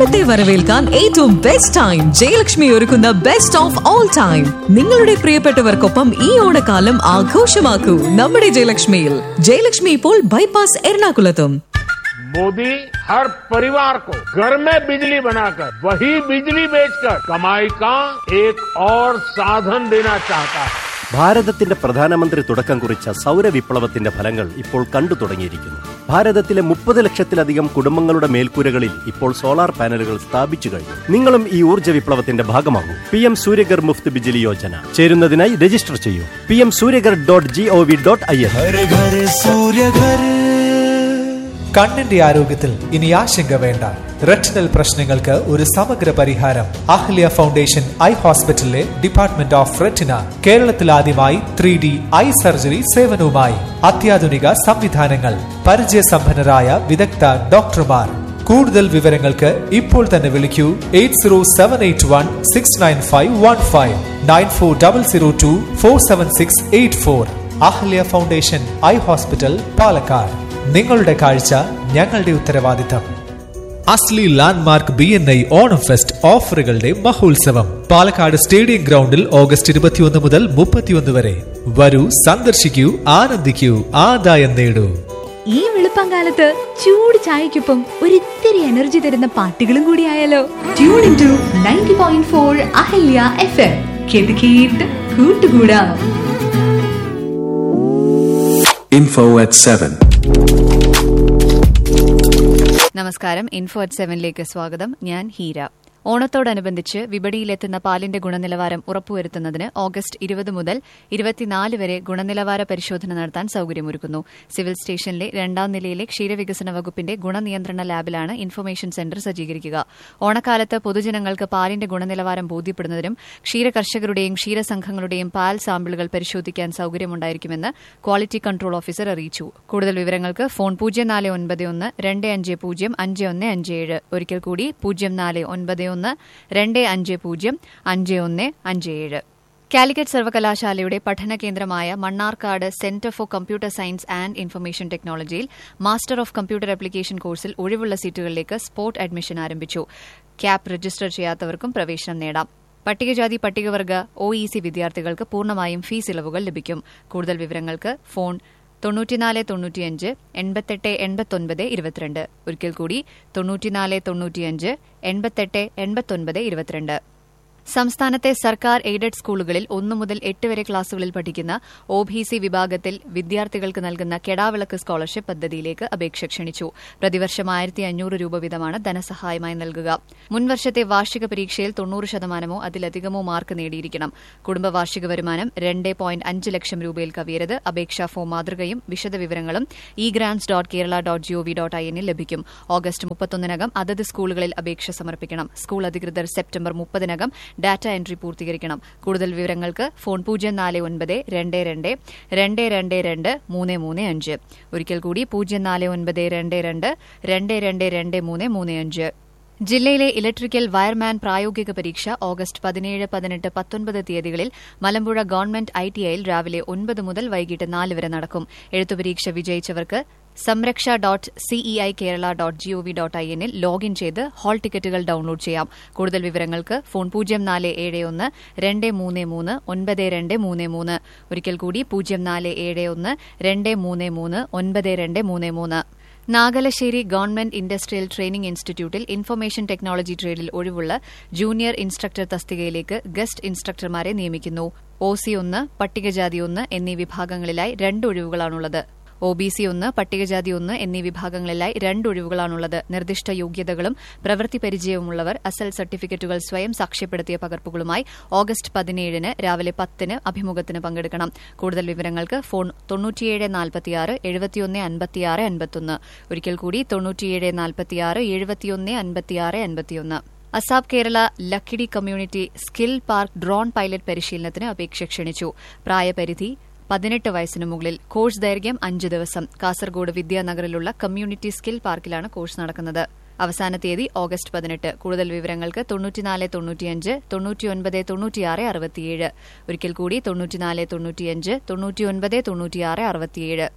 ഓണത്തെ വരവേൽക്കാൻ ഏറ്റവും ബെസ്റ്റ് ടൈം ജയലക്ഷ്മി ഒരുക്കുന്ന ബെസ്റ്റ് ഓഫ് ഓൾ ടൈം നിങ്ങളുടെ പ്രിയപ്പെട്ടവർക്കൊപ്പം ഈ ഓണക്കാലം ആഘോഷമാക്കൂ നമ്മുടെ ജയലക്ഷ്മിയിൽ ജയലക്ഷ്മി ഇപ്പോൾ ബൈപ്പാസ് എറണാകുളത്തും मोदी हर परिवार को घर में बिजली बनाकर वही बिजली बेचकर कमाई का एक और साधन देना चाहता है ഭാരതത്തിന്റെ പ്രധാനമന്ത്രി തുടക്കം കുറിച്ച സൗരവിപ്ലവത്തിന്റെ ഫലങ്ങൾ ഇപ്പോൾ കണ്ടു തുടങ്ങിയിരിക്കുന്നു ഭാരതത്തിലെ മുപ്പത് ലക്ഷത്തിലധികം കുടുംബങ്ങളുടെ മേൽക്കൂരകളിൽ ഇപ്പോൾ സോളാർ പാനലുകൾ സ്ഥാപിച്ചു കഴിഞ്ഞു നിങ്ങളും ഈ ഊർജ്ജ വിപ്ലവത്തിന്റെ ഭാഗമാകൂ പി എം സൂര്യഗർ മുഫ്ത് ബിജിലി യോജന ചേരുന്നതിനായി രജിസ്റ്റർ ചെയ്യൂ P M Suryaghar dot G O V dot I N घर घर सूर्य घर കണ്ണിന്റെ ആരോഗ്യത്തിൽ ഇനി ആശങ്ക വേണ്ട റെറ്റിനൽ പ്രശ്നങ്ങൾക്ക് ഒരു സമഗ്ര പരിഹാരം അഹ്ല്യ ഫൗണ്ടേഷൻ ഐ ഹോസ്പിറ്റലിലെ ഡിപ്പാർട്ട്മെന്റ് ഓഫ് റെറ്റിന കേരളത്തിൽ ആദ്യമായി ത്രീ ഡി ഐ സർജറി സേവനവുമായി അത്യാധുനിക സംവിധാനങ്ങൾ പരിചയസമ്പന്നരായ വിദഗ്ധ ഡോക്ടർമാർ കൂടുതൽ വിവരങ്ങൾക്ക് ഇപ്പോൾ തന്നെ വിളിക്കൂ eight zero seven eight one six nine five one five nine four double zero two four seven six eight four Ahalya Foundation eye hospital Palakkad നിങ്ങളുടെ കാഴ്ച ഞങ്ങളുടെ ഉത്തരവാദിത്തം അസ്ലി Landmark B N I Onam fest ഓഫറുകളുടെ മഹോത്സവം പാലക്കാട് സ്റ്റേഡിയം ഗ്രൗണ്ടിൽ ഓഗസ്റ്റ് ഇരുപത്തിയൊന്ന് മുതൽ മുപ്പത്തിയൊന്ന് വരെ വരൂ സന്ദർശിക്കൂ ആനന്ദിക്കൂ ആദായം നേടൂ ഈ വെളുപ്പംകാലത്ത് ചൂട് ചായക്കൊപ്പം ഒരിത്തിരി എനർജി തരുന്ന പാട്ടുകളും കൂടി ആയാലോ tune in to ninety point four Ahalya F M കേട്ട് കേട്ട് കൂട്ടുകൂടാം Info at 7. നമസ്കാരം ഇൻഫോ അറ്റ് സെവനിലേക്ക് സ്വാഗതം ഞാൻ ഹീര ഓണത്തോടനുബന്ധിച്ച് വിപണിയിലെത്തുന്ന പാലിന്റെ ഗുണനിലവാരം ഉറപ്പുവരുത്തുന്നതിന് ഓഗസ്റ്റ് ഇരുപത് മുതൽ ഇരുപത്തിനാല് വരെ ഗുണനിലവാര പരിശോധന നടത്താൻ സൌകര്യമൊരുക്കുന്നു സിവിൽ സ്റ്റേഷനിലെ രണ്ടാം നിലയിലെ ക്ഷീരവികസന വകുപ്പിന്റെ ഗുണനിയന്ത്രണ ലാബിലാണ് ഇൻഫർമേഷൻ സെന്റർ സജ്ജീകരിക്കുക ഓണക്കാലത്ത് പൊതുജനങ്ങൾക്ക് പാലിന്റെ ഗുണനിലവാരം ബോധ്യപ്പെടുന്നതിനും ക്ഷീരകർഷകരുടെയും ക്ഷീരസംഘങ്ങളുടെയും പാൽ സാമ്പിളുകൾ പരിശോധിക്കാൻ സൌകര്യമുണ്ടായിരിക്കുമെന്ന് ക്വാളിറ്റി കൺട്രോൾ ഓഫീസർ അറിയിച്ചു കൂടുതൽ വിവരങ്ങൾക്ക് ഫോൺ പൂജ്യം നാല് ഒൻപത് ഒന്ന് രണ്ട് അഞ്ച് പൂജ്യം അഞ്ച് ഒന്ന് അഞ്ച് ഏഴ് ഒരിക്കൽ കൂടി പൂജ്യം നാല് ഒൻപത് ഒന്ന് രണ്ട് അഞ്ച് പൂജ്യം അഞ്ച് ഒന്ന് അഞ്ച് ഏഴ് കാലിക്കറ്റ് സർവകലാശാലയുടെ പഠന കേന്ദ്രമായ Mannarkkad centre for computer science and information ടെക്നോളജിയിൽ മാസ്റ്റർ ഓഫ് കമ്പ്യൂട്ടർ ആപ്ലിക്കേഷൻ കോഴ്സിൽ ഒഴിവുള്ള സീറ്റുകളിലേക്ക് സ്പോട്ട് അഡ്മിഷൻ ആരംഭിച്ചു ക്യാപ് രജിസ്റ്റർ ചെയ്യാത്തവർക്കും പ്രവേശനം നേടാം പട്ടികജാതി പട്ടികവർഗ ഒ ഇ സി വിദ്യാർത്ഥികൾക്ക് പൂർണ്ണമായും ഫീസ് ഇളവുകൾ ലഭിക്കും കൂടുതൽ വിവരങ്ങൾക്ക് ഫോൺ തൊണ്ണൂറ്റിനാല് തൊണ്ണൂറ്റിയഞ്ച് എൺപത്തെട്ട് എൺപത്തൊൻപത് ഇരുപത്തിരണ്ട് ഒരിക്കൽ കൂടി തൊണ്ണൂറ്റിനാല് തൊണ്ണൂറ്റിയഞ്ച് എൺപത്തെട്ട് എൺപത്തൊൻപത് ഇരുപത്തിരണ്ട് സംസ്ഥാനത്തെ സർക്കാർ എയ്ഡഡ് സ്കൂളുകളിൽ ഒന്നു മുതൽ എട്ട് വരെ ക്ലാസുകളിൽ പഠിക്കുന്ന ഒ ബി സി വിഭാഗത്തിൽ വിദ്യാർത്ഥികൾക്ക് നൽകുന്ന കെടാവിളക്ക് സ്കോളർഷിപ്പ് പദ്ധതിയിലേക്ക് അപേക്ഷ ക്ഷണിച്ചു പ്രതിവർഷം ആയിരത്തി അഞ്ഞൂറ് രൂപ വീതമാണ് ധനസഹായമായി നൽകുക മുൻവർഷത്തെ വാർഷിക പരീക്ഷയിൽ തൊണ്ണൂറ് ശതമാനമോ അതിലധികമോ മാർക്ക് നേടിയിരിക്കണം കുടുംബ വാർഷിക വരുമാനം രണ്ട് പോയിന്റ് അഞ്ച് ലക്ഷം രൂപയിൽ കവിയരുത് അപേക്ഷാ ഫോം മാതൃകയും വിശദവിവരങ്ങളും E grants dot Kerala dot G O V dot I എന്നിൽ ലഭിക്കും ഓഗസ്റ്റ് മുപ്പത്തൊന്നിനകം അതത് സ്കൂളുകളിൽ അപേക്ഷ സമർപ്പിക്കണം സ്കൂൾ അധികൃതർ സെപ്റ്റംബർ മുപ്പതിനകം ഡാറ്റ എൻട്രി പൂർത്തീകരിക്കണം കൂടുതൽ വിവരങ്ങൾക്ക് ഫോൺ പൂജ്യം നാല് ഒൻപത് രണ്ട് രണ്ട് രണ്ട് രണ്ട് രണ്ട് മൂന്ന് മൂന്ന് അഞ്ച് ഒരിക്കൽ കൂടി പൂജ്യം നാല് ഒൻപത് രണ്ട് രണ്ട് രണ്ട് രണ്ട് രണ്ട് മൂന്ന് മൂന്ന് അഞ്ച് ജില്ലയിലെ ഇലക്ട്രിക്കൽ വയർമാൻ പ്രായോഗിക പരീക്ഷ ഓഗസ്റ്റ് പതിനേഴ് പതിനെട്ട് പത്തൊൻപത് തീയതികളിൽ മലമ്പുഴ ഗവൺമെന്റ് ഐ ടി ഐയിൽ രാവിലെ ഒൻപത് മുതൽ വൈകിട്ട് നാല് വരെ നടക്കും എഴുത്തുപരീക്ഷ വിജയിച്ചവർക്ക് Samraksha dot C E I Kerala dot G O V dot I എന്നിൽ ലോഗിൻ ചെയ്ത് ഹാൾ ടിക്കറ്റുകൾ ഡൌൺലോഡ് ചെയ്യാം കൂടുതൽ വിവരങ്ങൾക്ക് ഫോൺ പൂജ്യം നാല് ഏഴ് ഒന്ന് രണ്ട് മൂന്ന് മൂന്ന് ഒൻപത് രണ്ട് മൂന്ന് മൂന്ന് ഒരിക്കൽ കൂടി പൂജ്യം നാല് ഏഴ് ഒന്ന് രണ്ട് മൂന്ന് മൂന്ന് ഒൻപത് രണ്ട് മൂന്ന് മൂന്ന് നാഗലശ്ശേരി ഗവൺമെന്റ് ഇൻഡസ്ട്രിയൽ ട്രെയിനിംഗ് ഇൻസ്റ്റിറ്റ്യൂട്ടിൽ ഇൻഫർമേഷൻ ടെക്നോളജി ട്രേഡിൽ ഒഴിവുള്ള ജൂനിയർ ഇൻസ്ട്രക്ടർ തസ്തികയിലേക്ക് ഗസ്റ്റ് ഇൻസ്ട്രക്ടർമാരെ നിയമിക്കുന്നു ഒ സി ഒന്ന് പട്ടികജാതി ഒന്ന് എന്നീ വിഭാഗങ്ങളിലായി രണ്ട് ഒഴിവുകളാണുള്ളത് ഒ ബി സി ഒന്ന് പട്ടികജാതി ഒന്ന് എന്നീ വിഭാഗങ്ങളിലായി രണ്ട് ഒഴിവുകളാണുള്ളത് നിർദ്ദിഷ്ട യോഗ്യതകളും പ്രവൃത്തി പരിചയവുമുള്ളവർ അസൽ സർട്ടിഫിക്കറ്റുകൾ സ്വയം സാക്ഷ്യപ്പെടുത്തിയ പകർപ്പുകളുമായി ഓഗസ്റ്റ് പതിനേഴിന് രാവിലെ പത്തിന് അഭിമുഖത്തിന് പങ്കെടുക്കണം കൂടുതൽ വിവരങ്ങൾക്ക് ഫോൺ തൊണ്ണൂറ്റിയേഴ് നാൽപ്പത്തിയാറ് എഴുപത്തിയൊന്ന് അൻപത്തിയാറ് അൻപത്തൊന്ന് ഒരിക്കൽ കൂടി തൊണ്ണൂറ്റിയേഴ് നാൽപ്പത്തിയാറ് എഴുപത്തിയൊന്ന് അൻപത്തിയാറ് അൻപത്തിയൊന്ന് ASAP Kerala Lakkidi community skill park drone pilot പരിശീലനത്തിന് അപേക്ഷ ക്ഷണിച്ചു പ്രായപരിധി പതിനെട്ട് വയസ്സിന് മുകളിൽ കോഴ്സ് ദൈർഘ്യം അഞ്ച് ദിവസം കാസർഗോഡ് വിദ്യാനഗറിലുള്ള കമ്മ്യൂണിറ്റി സ്കിൽ പാർക്കിലാണ് കോഴ്സ് നടക്കുന്നത് അവസാന തീയതി ഓഗസ്റ്റ് പതിനെട്ട് കൂടുതൽ വിവരങ്ങൾക്ക് തൊണ്ണൂറ്റിനാല് തൊണ്ണൂറ്റിയഞ്ച് തൊണ്ണൂറ്റിയൊൻപത് തൊണ്ണൂറ്റിയാറ് അറുപത്തിയേഴ് ഒരിക്കൽ കൂടി തൊണ്ണൂറ്റിനാല് തൊണ്ണൂറ്റിയഞ്ച് തൊണ്ണൂറ്റിയൊൻപത് തൊണ്ണൂറ്റിയാറ് അറുപത്തിയേഴ്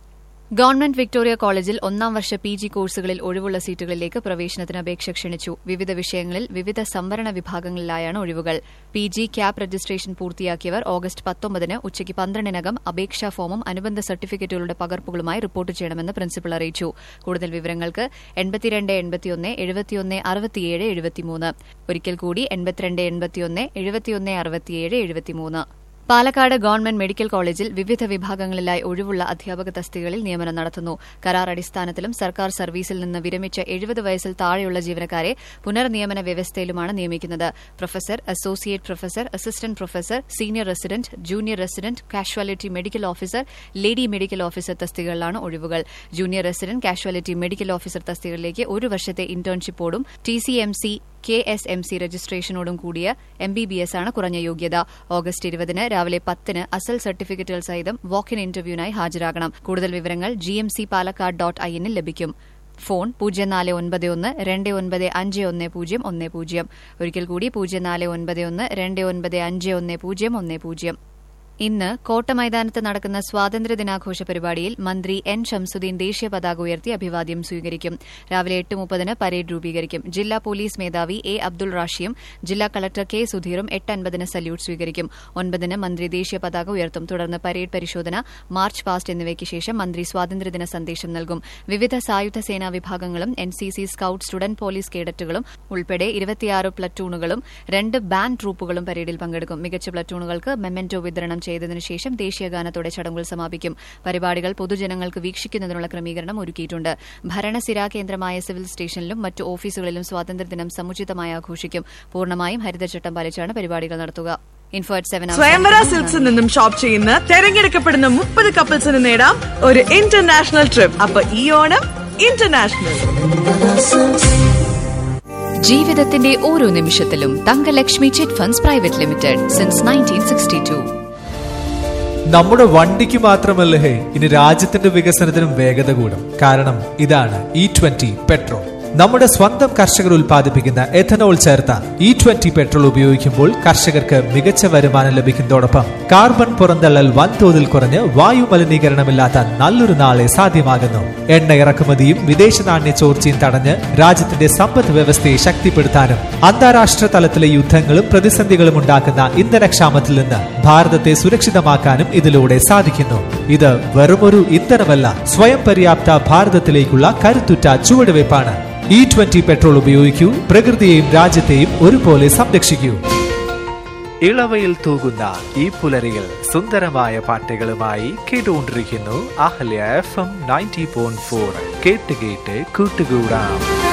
ഗവൺമെന്റ് വിക്ടോറിയ കോളേജിൽ ഒന്നാം വർഷ പി ജി കോഴ്സുകളിൽ ഒഴിവുള്ള സീറ്റുകളിലേക്ക് പ്രവേശനത്തിന് അപേക്ഷ ക്ഷണിച്ചു വിവിധ വിഷയങ്ങളിൽ വിവിധ സംവരണ വിഭാഗങ്ങളിലായാണ് ഒഴിവുകൾ പി ജി ക്യാപ് രജിസ്ട്രേഷൻ പൂർത്തിയാക്കിയവർ ഓഗസ്റ്റ് പത്തൊമ്പതിന് ഉച്ചയ്ക്ക് പന്ത്രണ്ടിനകം അപേക്ഷാ ഫോമും അനുബന്ധ സർട്ടിഫിക്കറ്റുകളുടെ പകർപ്പുകളുമായി റിപ്പോർട്ട് ചെയ്യണമെന്ന് പ്രിൻസിപ്പൽ അറിയിച്ചു കൂടുതൽ വിവരങ്ങൾക്ക് എൺപത്തിരണ്ട് എൺപത്തിയൊന്ന് എഴുപത്തിയൊന്ന് അറുപത്തിയേഴ് എഴുപത്തിമൂന്ന് ഒരിക്കൽ കൂടി എൺപത്തിരണ്ട് എൺപത്തിയൊന്ന് എഴുപത്തിയൊന്ന് അറുപത്തിയേഴ് എഴുപത്തിമൂന്ന് പാലക്കാട് ഗവൺമെന്റ് മെഡിക്കൽ കോളേജിൽ വിവിധ വിഭാഗങ്ങളിലായി ഒഴിവുള്ള അധ്യാപക തസ്തികകളിൽ നിയമനം നടത്തുന്നു കരാർ അടിസ്ഥാനത്തിലും സർക്കാർ സർവീസിൽ നിന്ന് വിരമിച്ച എഴുപത് വയസ്സിൽ താഴെയുള്ള ജീവനക്കാരെ പുനർനിയമന വ്യവസ്ഥയിലുമാണ് നിയമിക്കുന്നത് professor associate professor assistant professor senior resident junior resident casualty medical officer lady medical officer തസ്തികകളിലാണ് ഒഴിവുകൾ junior resident casualty medical officer തസ്തികകളിലേക്ക് ഒരു വർഷത്തെ ഇന്റേൺഷിപ്പോടും T C M C K S M C രജിസ്ട്രേഷനോടും കൂടിയ എം ബി ബി എസ് ആണ് കുറഞ്ഞ യോഗ്യത ഓഗസ്റ്റ് ഇരുപതിന് രാവിലെ പത്തിന് അസൽ സർട്ടിഫിക്കറ്റുകൾ സഹിതം വാക്ക് ഇൻ ഇന്റർവ്യൂവിനായി ഹാജരാകണം കൂടുതൽ വിവരങ്ങൾ G M C Palakkad dot I എന്നിൽ ലഭിക്കും ഫോൺ പൂജ്യം നാല് ഒൻപത് ഒന്ന് രണ്ട് ഒൻപത് അഞ്ച് ഒന്ന് പൂജ്യം ഒന്ന് പൂജ്യം ഒരിക്കൽ കൂടി പൂജ്യം നാല് ഒൻപത് ഒന്ന് രണ്ട് ഒൻപത് അഞ്ച് ഒന്ന് പൂജ്യം ഒന്ന് പൂജ്യം ഇന്ന് കോട്ട മൈതാനത്ത് നടക്കുന്ന സ്വാതന്ത്ര്യ ദിനാഘോഷ പരിപാടിയിൽ മന്ത്രി എൻ ഷംസുദ്ദീൻ ദേശീയ പതാക ഉയർത്തി അഭിവാദ്യം സ്വീകരിക്കും രാവിലെ എട്ട് മുപ്പതിന് പരേഡ് രൂപീകരിക്കും ജില്ലാ പോലീസ് മേധാവി എ അബ്ദുൾ റാഷിയും ജില്ലാ കളക്ടർ കെ സുധീറും എട്ട് അൻപതിന് സല്യൂട്ട് സ്വീകരിക്കും ഒൻപതിന് മന്ത്രി ദേശീയ പതാക ഉയർത്തും തുടർന്ന് പരേഡ് പരിശോധന മാർച്ച് പാസ്റ്റ് എന്നിവയ്ക്ക് ശേഷം മന്ത്രി സ്വാതന്ത്ര്യദിന സന്ദേശം നൽകും വിവിധ സായുധ സേനാ വിഭാഗങ്ങളും N C C scout student police കേഡറ്റുകളും ഉൾപ്പെടെ ഇരുപത്തിയാറ് പ്ലറ്റൂണുകളും രണ്ട് ബാൻഡ് ട്രൂപ്പുകളും പരേഡിൽ പങ്കെടുക്കും മികച്ച പ്ലറ്റൂണുകൾക്ക് മെമ്മന്റോ വിതരണം ചെയ്തതിനു ശേഷം ദേശീയഗാനത്തോടെ ചടങ്ങുകൾ സമാപിക്കും പരിപാടികൾ പൊതുജനങ്ങൾക്ക് വീക്ഷിക്കുന്നതിനുള്ള ക്രമീകരണം ഒരുക്കിയിട്ടുണ്ട് ഭരണസിരാ കേന്ദ്രമായ സിവിൽ സ്റ്റേഷനിലും മറ്റു ഓഫീസുകളിലും സ്വാതന്ത്ര്യദിനം സമുചിതമായി ആഘോഷിക്കും പൂർണ്ണമായും ഹരിതചട്ടം പാലിച്ചാണ് പരിപാടികൾ നടത്തുക ഇൻഫോ അറ്റ് സെവൻ സ്വയംവര സിൽക്സിൽ നിന്നും ഷോപ്പ് ചെയ്യുന്ന തെരഞ്ഞെടുക്കപ്പെടുന്ന മുപ്പത് കപ്പിൾസിന് നേടാം ഒരു ഇന്റർനാഷണൽ ട്രിപ്പ് അപ്പൊ ഈ ഓണം ഇന്റർനാഷണൽ ജീവിതത്തിന്റെ ഓരോ നിമിഷത്തിലും Thangalakshmi chit funds private limited since nineteen sixty two നമ്മുടെ വണ്ടിക്ക് മാത്രമല്ല ഹേ ഇനി രാജ്യത്തിന്റെ വികസനത്തിനും വേഗത കൂടും കാരണം ഇതാണ് ഇ ട്വന്റി പെട്രോൾ നമ്മുടെ സ്വന്തം കർഷകർ ഉൽപ്പാദിപ്പിക്കുന്ന എഥനോൾ ചേർത്ത ഇ ട്വന്റി പെട്രോൾ ഉപയോഗിക്കുമ്പോൾ കർഷകർക്ക് മികച്ച വരുമാനം ലഭിക്കുന്നതോടൊപ്പം കാർബൺ പുറന്തള്ളൽ വൻതോതിൽ കുറഞ്ഞ് വായു മലിനീകരണമില്ലാത്ത നല്ലൊരു നാളെ സാധ്യമാകുന്നു എണ്ണ ഇറക്കുമതിയും വിദേശ നാണ്യ ചോർച്ചയും തടഞ്ഞ് രാജ്യത്തിന്റെ സമ്പദ് വ്യവസ്ഥയെ ശക്തിപ്പെടുത്താനും അന്താരാഷ്ട്ര തലത്തിലെ യുദ്ധങ്ങളും പ്രതിസന്ധികളും ഉണ്ടാക്കുന്ന ഇന്ധനക്ഷാമത്തിൽ നിന്ന് ഭാരതത്തെ സുരക്ഷിതമാക്കാനും ഇതിലൂടെ സാധിക്കുന്നു ഇത് വെറുമൊരു ഇന്ധനമല്ല സ്വയം പര്യാപ്ത ഭാരതത്തിലേക്കുള്ള കരുത്തുറ്റ ചുവടുവയ്പ്പാണ് ഇ ട്വന്റി പെട്രോൾ ഉപയോഗിക്കൂ പ്രകൃതിയെയും രാജ്യത്തെയും ഒരുപോലെ സംരക്ഷിക്കൂ ഇളവയിൽ തൂകുന്ന ഈ പുലരികൾ സുന്ദരമായ പാട്ടുകളുമായി കേട്ടുകൊണ്ടിരിക്കുന്നു Ahalya F M ninety point four കേട്ട് കേട്ട് കൂട്ടുകൂടാം